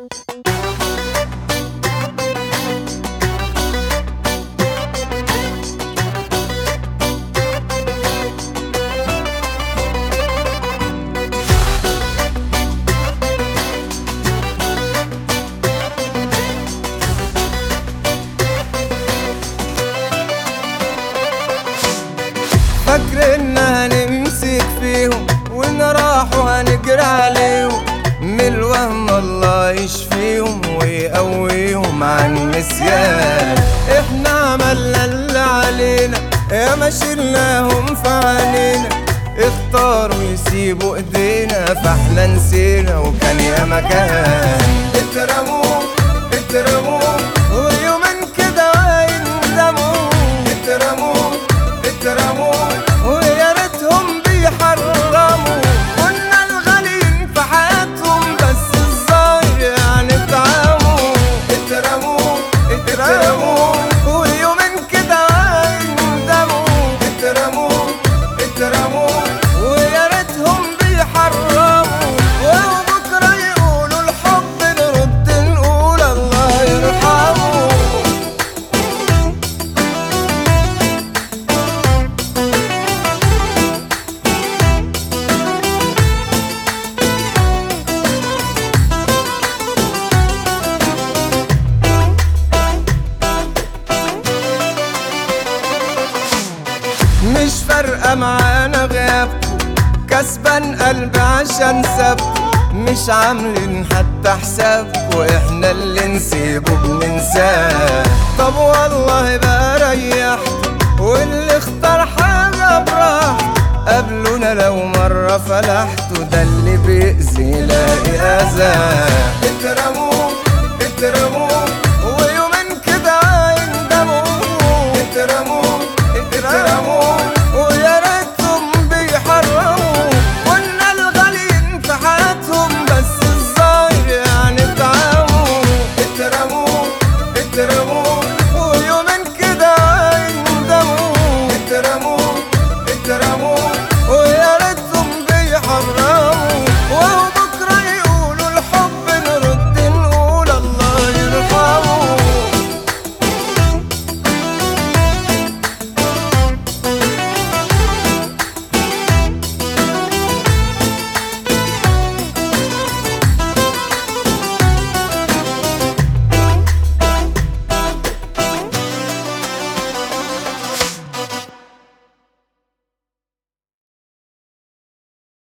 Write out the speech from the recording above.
فاكر ان هنمسك فيهم وان راحوا هنجري عليهم من الوهم الله يشفيهم ويقويهم عن النسيان احنا عملنا اللي علينا يا ما شلناهم في عينينا اختاروا يسيبوا ايدينا فاحنا نسينا وكان يا مكان اترموا اترموا ويومين كده ويندموا اترموا اترموا ويا ريتهم بيحرموا كنا الغاليين في حياتهم بس الظاهر يعني اتعموا اترموا اترموا ويومين كده ويندموا اترموا اترموا ويا ريتهم بيحرموا وبكره يقولوا الحب نرد نقول الله يرحمه مش فارقة معانا غيابكم كسبان قلبي عشان سابكم مش عاملين حتى حسابكم احنا اللي نسيبه بننساه طب والله بقى ريحت واللي اختار حاجة براحته قابلونا لو مرة فلحتوا ده اللي بيأذي يلاقي أذى